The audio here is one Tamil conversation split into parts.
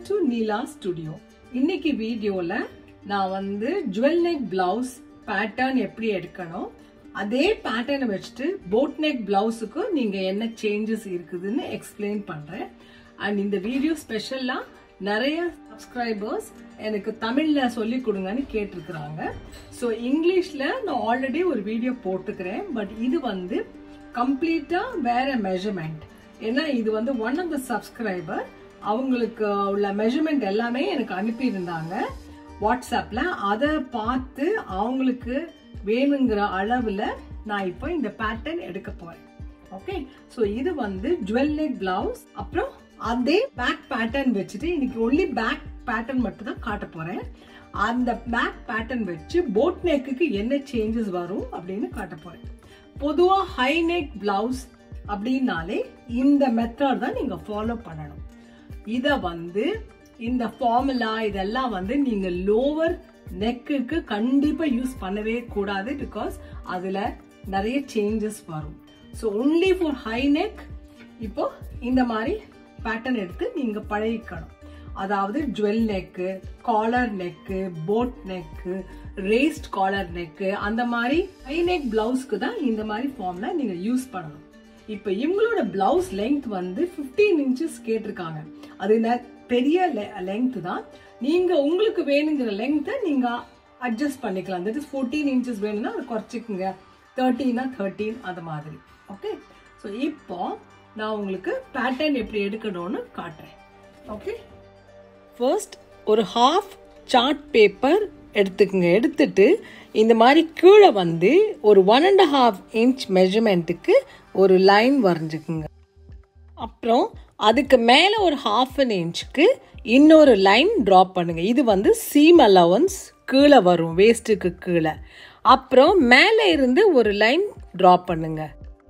டு நீலா ஸ்டுடியோ இன்னைக்கு வீடியோல நான் வந்து ஜுவல் நெக் பிளவுஸ் பேட்டர்ன் எப்படி எடுக்கணும் அதே பேட்டர்னை வச்சுட்டு போட் நெக் பிளவுஸுக்கு நீங்க என்ன சேஞ்சஸ் இருக்குதுன்னு எக்ஸ்பிளைன் பண்றேன் அண்ட் இந்த வீடியோ ஸ்பெஷலா நிறைய சப்ஸ்கிரைபர்ஸ் எனக்கு தமிழ்ல சொல்லி கொடுங்கன்னு கேட்டிருக்கிறாங்க ஸோ இங்கிலீஷ்ல நான் ஆல்ரெடி ஒரு வீடியோ போட்டுக்கிறேன் பட் இது வந்து கம்ப்ளீட்டா வேற மெஷர்மெண்ட் ஏன்னா இது வந்து ஒன் ஆஃப் த சப்ஸ்கிரைபர் அவங்களுக்கு உள்ள மெஷர்மெண்ட் எல்லாமே எனக்கு அனுப்பியிருந்தாங்க வாட்ஸ்அப்ல அதை பார்த்து அவங்களுக்கு வேணுங்கிற அளவுல நான் இப்போ இந்த பேட்டர்ன் எடுக்க போறேன் ஓகே ஸோ இது வந்து ஜுவல் நெக் பிளவுஸ் அப்புறம் அதே பேக் பேட்டர்ன் வச்சுட்டு இன்னைக்கு ஒன்லி பேக் பேட்டர்ன் மட்டும் தான் காட்ட போறேன் அந்த பேக் பேட்டர்ன் வச்சு போட் நெக்குக்கு என்ன சேஞ்சஸ் வரும் அப்படின்னு காட்ட போறேன் பொதுவா ஹை நெக் பிளவுஸ் அப்படின்னாலே இந்த மெத்தட் தான் நீங்க ஃபாலோ பண்ணணும் இத வந்து இந்த ஃபார்முலா இதெல்லாம் வந்து நீங்க லோவர் நெக்குக்கு கண்டிப்பா யூஸ் பண்ணவே கூடாது பிகாஸ் அதுல நிறைய சேஞ்சஸ் வரும் so only for high neck இப்போ இந்த மாதிரி பேட்டர்ன் எடுத்து நீங்க பழகிக்கணும் அதாவது jewel neck collar neck boat neck raised collar neck அந்த மாதிரி ஹை நெக் பிளவுஸ்க்கு தான் இந்த மாதிரி ஃபார்ம்ல நீங்க யூஸ் பண்ணணும் இப்ப இவங்களோட பிளவுஸ் லெங்த் வந்து 15 இன்ச்சஸ் கேட்டிருக்காங்க அது ந- பெரிய லெங்த் தான் நீங்க உங்களுக்கு வேணுங்கிற லெங்த்தை நீங்க அட்ஜஸ்ட் பண்ணிக்கலாம் தட் இஸ் ஃபோர்டீன் இன்ச்சஸ் வேணும்னா அதை குறைச்சிக்குங்க தேர்ட்டீனா தேர்ட்டீன் அது மாதிரி ஓகே ஸோ இப்போ நான் உங்களுக்கு பேட்டர்ன் எப்படி எடுக்கணும்னு காட்டுறேன் ஓகே ஃபர்ஸ்ட் ஒரு ஹாஃப் சார்ட் பேப்பர் எடுத்துக்கங்க எடுத்துட்டு இந்த மாதிரி கீழே வந்து ஒரு ஒன் அண்ட் ஹாஃப் இன்ச் மெஷர்மெண்ட்டுக்கு ஒரு லைன் வரைஞ்சுக்குங்க அப்புறம் அதுக்கு மேலே ஒரு ஹாஃப் அன் இன்ச்சுக்கு இன்னொரு லைன் ட்ராப் பண்ணுங்க இது வந்து சீம் அலவன்ஸ் கீழே வரும் வேஸ்ட்டுக்கு கீழே அப்புறம் மேலே இருந்து ஒரு லைன் ட்ராப் பண்ணுங்க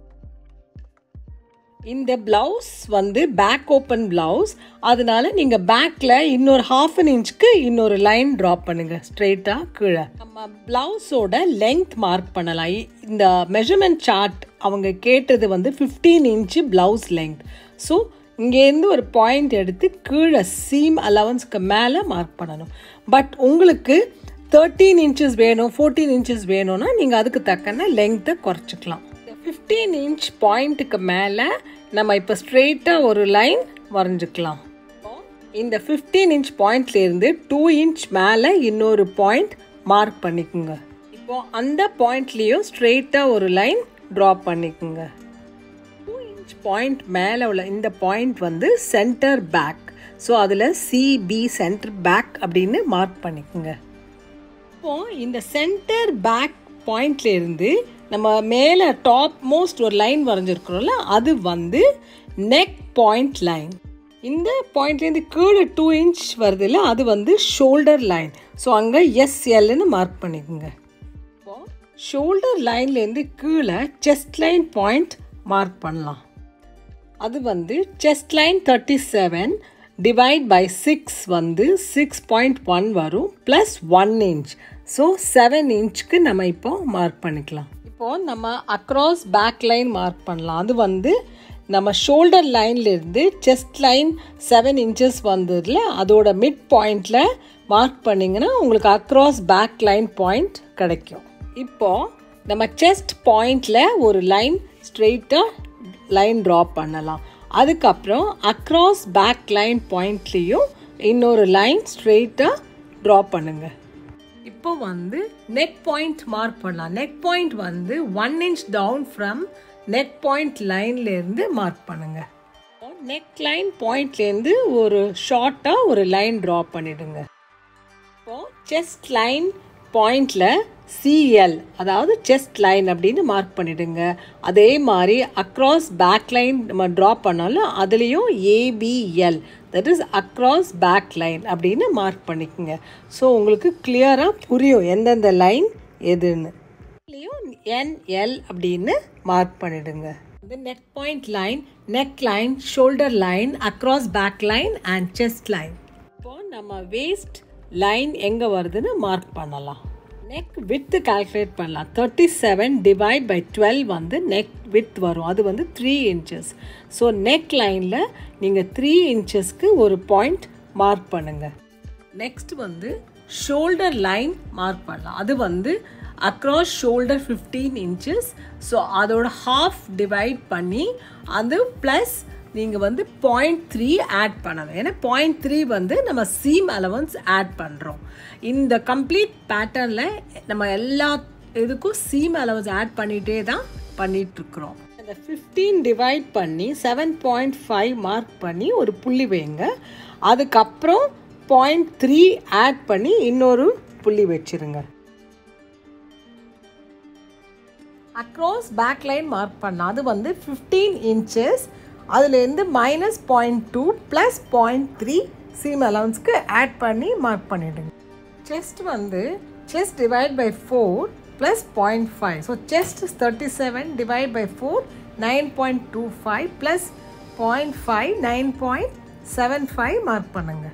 இந்த பிளவுஸ் வந்து பேக் ஓப்பன் பிளவுஸ் அதனால நீங்க பேக்ல இன்னொரு ஹாஃப் அன் இன்ச்சுக்கு இன்னொரு லைன் ட்ராப் பண்ணுங்க ஸ்ட்ரெயிட்டா கீழே நம்ம பிளவுஸோட லெங்த் மார்க் பண்ணலாம் இ- இந்த மெஷர்மெண்ட் சார்ட் அவங்க கேட்டது வந்து 15 இன்ச்சு பிளவுஸ் லெங்த் ஸோ இங்கேருந்து ஒரு பாயிண்ட் எடுத்து கீழே சீம் அலவன்ஸ்க்கு மேலே மார்க் பண்ணணும் பட் உங்களுக்கு தேர்ட்டீன் இன்ச்சஸ் வேணும் ஃபோர்டீன் இன்ச்சஸ் வேணும்னா நீங்கள் அதுக்கு தக்கன லெங்த்தை குறைச்சிக்கலாம் ஃபிஃப்டீன் இன்ச் பாயிண்ட்டுக்கு மேலே நம்ம இப்போ ஸ்ட்ரெயிட்டாக ஒரு லைன் வரைஞ்சிக்கலாம் இந்த ஃபிஃப்டீன் இன்ச் பாயிண்ட்லேருந்து டூ இன்ச் மேலே இன்னொரு பாயிண்ட் மார்க் பண்ணிக்கோங்க இப்போ அந்த பாயிண்ட்லேயும் ஸ்ட்ரெயிட்டாக ஒரு லைன் ட்ரா பண்ணிக்கோங்க டூ இன்ச் பாயிண்ட் மேலே உள்ள இந்த பாயிண்ட் வந்து சென்டர் பேக் ஸோ அதில் சிபி சென்டர் பேக் அப்படின்னு மார்க் பண்ணிக்கோங்க இப்போ இந்த சென்டர் பேக் பாயிண்ட்ல இருந்து நம்ம மேலே டாப் மோஸ்ட் ஒரு லைன் வரைஞ்சிருக்கிறோம்ல அது வந்து நெக் பாயிண்ட் லைன் இந்த பாயிண்ட்லேருந்து கீழே டூ இன்ச் வருதுல்ல அது வந்து ஷோல்டர் லைன் ஸோ அங்கே எஸ்எல்னு மார்க் பண்ணிக்கோங்க இப்போ ஷோல்டர் லைன்லேருந்து கீழே செஸ்ட் லைன் பாயிண்ட் மார்க் பண்ணலாம் அது வந்து chest line thirty seven divide by six வந்து சிக்ஸ் பாயிண்ட் ஒன் வரும் plus one inch so seven இன்ச்சுக்கு நம்ம இப்போ மார்க் பண்ணிக்கலாம் இப்போ நம்ம அக்ராஸ் பேக் லைன் மார்க் பண்ணலாம் அது வந்து நம்ம ஷோல்டர் லைன்லேருந்து செஸ்ட் லைன் செவன் இன்ச்சஸ் வந்ததுல அதோட மிட் பாயிண்டில் மார்க் பண்ணிங்கன்னா உங்களுக்கு அக்ராஸ் பேக் லைன் பாயிண்ட் கிடைக்கும் இப்போ நம்ம செஸ்ட் பாயிண்டில் ஒரு லைன் ஸ்ட்ரெயிட்டாக லைன் ட்ரா பண்ணலாம் அதுக்கப்புறம் அக்ராஸ் பேக் லைன் பாயிண்ட்லேயும் இன்னொரு லைன் ஸ்ட்ரெயிட்டாக ட்ரா பண்ணுங்க இப்போ வந்து நெக் பாயிண்ட் மார்க் பண்ணலாம் நெக் பாயிண்ட் வந்து one inch down from neck point லைன்லேருந்து மார்க் பண்ணுங்க நெக் லைன் பாயிண்ட்லேருந்து ஒரு ஷார்ட்டாக ஒரு லைன் ட்ரா பண்ணிடுங்க இப்போ செஸ்ட் லைன் பாயிண்ட்ல சிஎல் அதாவது செஸ்ட் லைன் அப்படின்னு மார்க் பண்ணிடுங்க அதே மாதிரி அக்ராஸ் பேக் லைன் நம்ம ட்ரா பண்ணாலும் அதுலேயும் ABL that is across back line அப்படின்னு மார்க் பண்ணிக்கோங்க ஸோ உங்களுக்கு கிளியராக புரியும் எந்தெந்த லைன் எதுன்னு இதுலேயும் என்எல் அப்படின்னு மார்க் பண்ணிடுங்க இந்த neck point line neck line shoulder line across back line and chest line இப்போ நம்ம வேஸ்ட் லைன் எங்கே வருதுன்னு மார்க் பண்ணலாம் நெக் வித்து கால்குலேட் பண்ணலாம் thirty seven divide by twelve வந்து நெக் வித் வரும் அது வந்து த்ரீ இன்ச்சஸ் ஸோ நெக் லைனில் நீங்கள் த்ரீ இன்ச்சஸ்க்கு ஒரு பாயிண்ட் மார்க் பண்ணுங்க நெக்ஸ்ட் வந்து ஷோல்டர் லைன் மார்க் பண்ணலாம் அது வந்து across shoulder fifteen inches so அதோட ஹாஃப் டிவைட் பண்ணி அது ப்ளஸ் நீங்கள் வந்து பாயிண்ட் த்ரீ ஆட் பண்ணணும் ஏன்னா பாயிண்ட் த்ரீ வந்து நம்ம சீம் அலவன்ஸ் ஆட் பண்ணுறோம் இந்த கம்ப்ளீட் பேட்டர்னில் நம்ம எல்லா இதுக்கும் சீம் அலவன்ஸ் ஆட் பண்ணிகிட்டே தான் பண்ணிகிட்ருக்குறோம் அந்த ஃபிஃப்டீன் டிவைட் பண்ணி செவன் பாயிண்ட் ஃபைவ் மார்க் பண்ணி ஒரு புள்ளி வைங்க அதுக்கப்புறம் பாயிண்ட் த்ரீ ஆட் பண்ணி இன்னொரு புள்ளி வச்சிருங்க அக்ராஸ் பேக் லைன் மார்க் பண்ணலாம் அது வந்து ஃபிஃப்டீன் இன்ச்சஸ் அதுலேருந்து minus point two plus point three seam அலவுன்ஸ்க்கு ஆட் பண்ணி மார்க் பண்ணிவிடுங்க செஸ்ட் வந்து chest divide by four plus point five so chest thirty seven divide by four nine point two five plus point five nine point seven five mark பண்ணுங்கள்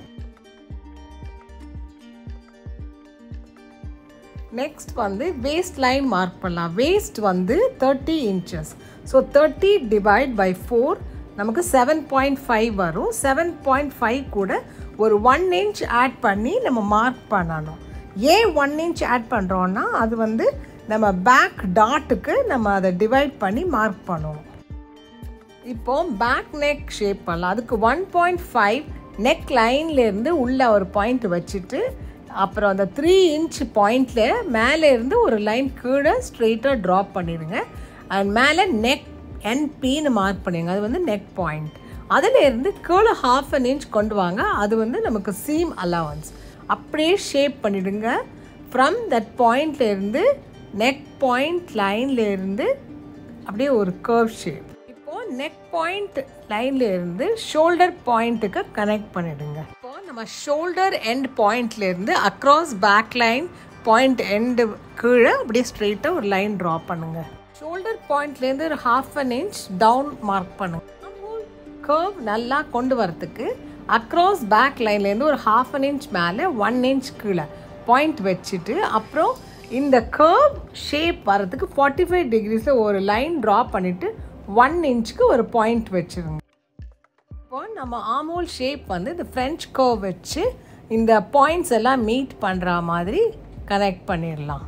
நெக்ஸ்ட் வந்து வேஸ்ட் லைன் மார்க் பண்ணலாம் வேஸ்ட் வந்து thirty inches so thirty divide by four நமக்கு செவன் பாயிண்ட் ஃபைவ் வரும் செவன் பாயிண்ட் ஃபைவ் கூட ஒரு ஒன் இன்ச் ஆட் பண்ணி நம்ம மார்க் பண்ணணும் ஏன் ஒன் இன்ச் ஆட் பண்ணுறோன்னா அது வந்து நம்ம பேக் டாட்டுக்கு நம்ம அதை டிவைட் பண்ணி மார்க் பண்ணுவோம் இப்போ பேக் நெக் ஷேப் பண்ணலாம் அதுக்கு ஒன் பாயிண்ட் ஃபைவ் நெக் லைன்லேருந்து உள்ள ஒரு பாயிண்ட் வச்சுட்டு அப்புறம் அந்த த்ரீ இன்ச் பாயிண்டில் மேலே இருந்து ஒரு லைன் கீழே ஸ்ட்ரெயிட்டாக ட்ராப் பண்ணிடுங்க அண்ட் மேலே நெக் என்பின்னு மார்க் பண்ணிடுங்க அது வந்து நெக் பாயிண்ட் அதில் இருந்து கீழே ஹாஃப் அன் இன்ச் கொண்டு வாங்க அது வந்து நமக்கு சீம் அலவன்ஸ் அப்படியே ஷேப் பண்ணிடுங்க ஃப்ரம் தட் பாயிண்ட்லேருந்து நெக் பாயிண்ட் லைன்லேருந்து அப்படியே ஒரு கர்வ் ஷேப் இப்போது நெக் பாயிண்ட் லைன்ல இருந்து ஷோல்டர் பாயிண்ட்டுக்கு கனெக்ட் பண்ணிடுங்க இப்போ நம்ம ஷோல்டர் எண்ட் பாயிண்ட்ல இருந்து across back line point end கீழே அப்படியே ஸ்ட்ரெயிட்டாக ஒரு லைன் ட்ரா பண்ணுங்க ஷோல்டர் பாயிண்ட்லேருந்து ஒரு half an inch down mark பண்ணுங்க கர்வ் நல்லா கொண்டு வரத்துக்கு அக்ராஸ் பேக் லைன்லேருந்து ஒரு ஹாஃப் அன் இன்ச் மேலே ஒன் இன்ச் கீழே பாயிண்ட் வச்சுட்டு அப்புறம் இந்த கர்வ் ஷேப் வரதுக்கு ஃபார்ட்டி ஃபைவ் டிகிரிஸில் ஒரு லைன் ட்ரா பண்ணிவிட்டு ஒன் இன்ச்சுக்கு ஒரு பாயிண்ட் வச்சுருங்க இப்போ நம்ம ஆமோல் ஷேப் வந்து இந்த ஃப்ரெஞ்ச் கர்வ் வச்சு இந்த பாயிண்ட்ஸ் எல்லாம் மீட் பண்ணுற மாதிரி கனெக்ட் பண்ணிடலாம்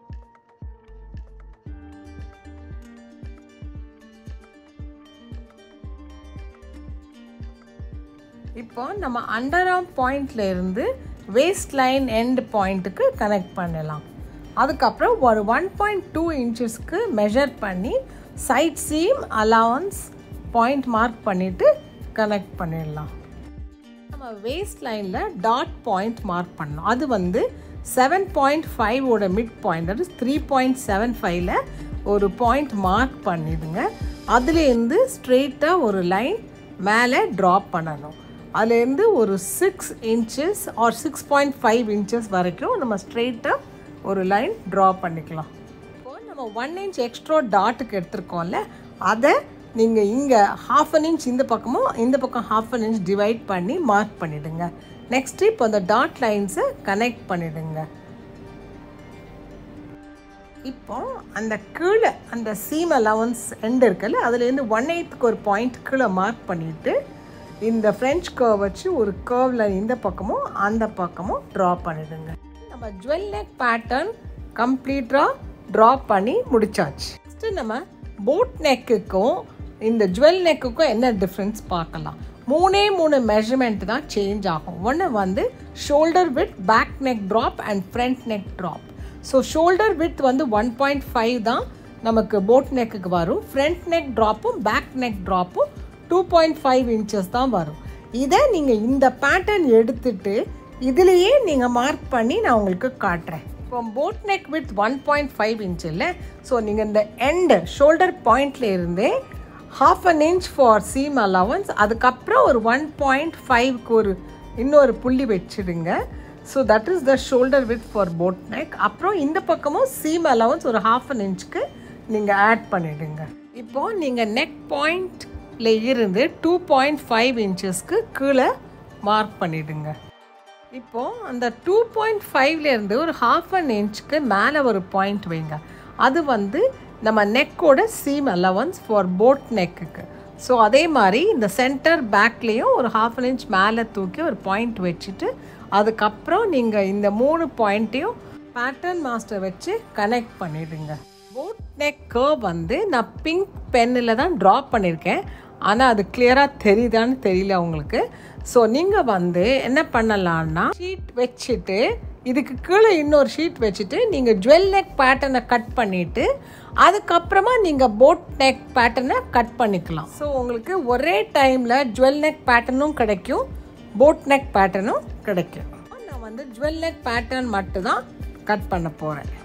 இப்போ நம்ம அண்டர் ஆர்ம் பாயிண்ட்ல இருந்து வேஸ்ட் லைன் எண்ட் பாயிண்ட்டுக்கு கனெக்ட் பண்ணலாம் அதுக்கப்புறம் ஒரு ஒன் பாயிண்ட் டூ இன்ச்சஸ்க்கு மெஷர் பண்ணி side seam allowance point mark பண்ணிவிட்டு கனெக்ட் பண்ணிடலாம் நம்ம வேஸ்ட் லைனில் டாட் பாயிண்ட் மார்க் பண்ணோம் அது வந்து செவன் பாயிண்ட் ஃபைவோட மிட் பாயிண்ட் அது த்ரீ பாயிண்ட் செவன் ஃபைவ்ல ஒரு பாயிண்ட் மார்க் பண்ணிடுங்க அதுலேருந்து ஸ்ட்ரெயிட்டாக ஒரு லைன் மேலே ட்ராப் பண்ணணும் அதுலேருந்து ஒரு six inches or six point five inches வரைக்கும் நம்ம ஸ்ட்ரெயிட்டாக ஒரு லைன் ட்ரா பண்ணிக்கலாம் இப்போது நம்ம ஒன் இன்ச் எக்ஸ்ட்ரா டாட்டுக்கு எடுத்திருக்கோம்ல அதை நீங்கள் இங்கே ஹாஃப் அன் இன்ச் இந்த பக்கமும் இந்த பக்கம் ஹாஃப் அன் இன்ச் டிவைட் பண்ணி மார்க் பண்ணிவிடுங்க நெக்ஸ்ட்டு இப்போ அந்த டாட் லைன்ஸை கனெக்ட் பண்ணிவிடுங்க இப்போ அந்த கீழே அந்த சீம் அலவன்ஸ் எண்ட் இருக்குல்ல அதுலேருந்து ஒன் எயித்துக்கு ஒரு பாயிண்ட் கீழே மார்க் பண்ணிவிட்டு இந்த ஃப்ரெஞ்ச் கர்வ் வச்சு ஒரு கர்வில் இந்த பக்கமும் அந்த பக்கமும் ட்ரா பண்ணிடுங்க நம்ம ஜுவல் நெக் பேட்டர்ன் கம்ப்ளீட்டாக ட்ரா பண்ணி முடிச்சாச்சு நெக்ஸ்ட்டு நம்ம போட் நெக்குக்கும் இந்த ஜுவல் நெக்குக்கும் என்ன டிஃப்ரென்ஸ் பார்க்கலாம் மூணே மூணு மெஷர்மெண்ட் தான் சேஞ்ச் ஆகும் ஒன்று வந்து shoulder width back neck drop and front neck drop so shoulder width வந்து ஒன் பாயிண்ட் ஃபைவ் தான் நமக்கு போட் நெக்குக்கு வரும் ஃப்ரண்ட் நெக் ட்ராப்பும் பேக் நெக் ட்ராப்பும் டூ பாயிண்ட் ஃபைவ் இன்ச்சஸ் தான் வரும் இதை நீங்கள் இந்த பேட்டர்ன் எடுத்துட்டு இதுலேயே நீங்கள் மார்க் பண்ணி நான் உங்களுக்கு காட்டுறேன் இப்போ boat neck width one point five inch இல்லை ஸோ நீங்கள் இந்த எண்டு ஷோல்டர் பாயிண்ட்ல இருந்தே half an inch for seam allowance அதுக்கப்புறம் ஒரு ஒன் பாயிண்ட் ஃபைவ்க்கு ஒரு இன்னொரு புள்ளி வச்சுடுங்க so that is the shoulder width for boat neck அப்புறம் இந்த பக்கமும் சீம் அலவன்ஸ் ஒரு ஹாஃப் அன் இன்ச்சுக்கு நீங்கள் ஆட் பண்ணிடுங்க இப்போது நீங்கள் நெக் பாயிண்ட்ல இருந்து டூ பாயிண்ட் ஃபைவ் இன்ச்சஸ்க்கு கீழே மார்க் பண்ணிடுங்க இப்போது அந்த டூ பாயிண்ட் ஃபைவ்லேருந்து ஒரு ஹாஃப் அன் இன்ச்சுக்கு மேலே ஒரு பாயிண்ட் வைங்க அது வந்து நம்ம நெக்கோட சீம் அலவன்ஸ் ஃபார் போட் நெக்குக்கு ஸோ அதே மாதிரி இந்த சென்டர் பேக்லேயும் ஒரு ஹாஃப் அன் இன்ச் மேலே தூக்கி ஒரு பாயிண்ட் வச்சுட்டு அதுக்கப்புறம் நீங்கள் இந்த மூணு பாயிண்ட்டையும் பேட்டர்ன் மாஸ்டர் வச்சு கனெக்ட் பண்ணிடுங்க போட் நெக் கர்வ் வந்து நான் பிங்க் பென்னில் தான் ட்ரா பண்ணியிருக்கேன் ஆனால் அது கிளியராக தெரியுதான்னு தெரியல உங்களுக்கு ஸோ நீங்கள் வந்து என்ன பண்ணலான்னா ஷீட் வச்சுட்டு இதுக்கு கீழே இன்னொரு ஷீட் வச்சுட்டு நீங்கள் ஜுவல் நெக் பேட்டர்னை கட் பண்ணிவிட்டு அதுக்கப்புறமா நீங்கள் போட் நெக் பேட்டர்னை கட் பண்ணிக்கலாம் ஸோ உங்களுக்கு ஒரே டைமில் ஜுவல் நெக் பேட்டர்னும் கிடைக்கும் போட் நெக் பேட்டர்னும் கிடைக்கும் நான் வந்து ஜுவல் நெக் பேட்டர்ன் மட்டும் தான் கட் பண்ண போகிறேன்